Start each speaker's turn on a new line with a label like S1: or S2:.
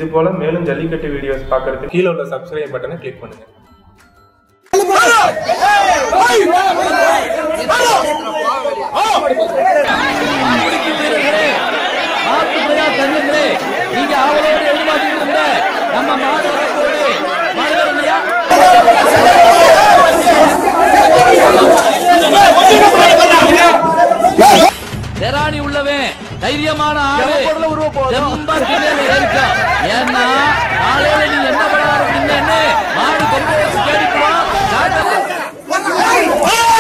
S1: இது போல மேலும் ஜல்லிக்கட்டு வீடியோஸ் பார்க்கறதுக்கு கீழே உள்ள சப்ஸ்கிரைப் பட்டனை கிளிக் பண்ணுங்க
S2: ஆத்துமையா தங்கங்களே நீங்க அவளோடு எதிர்பார்த்துட்டு இருந்த நம்ம மாடு வரப்போகுது மாடு வரலையா தெராணி உள்ளவன் தைரியமான ஆளு ரொம்ப பின்னால இருக்கா ஏன்னா நாளையில நீ என்ன பண்ண ஆரம்பிச்சீங்கன்னு மாடு கொண்டு தேடிக்குவான்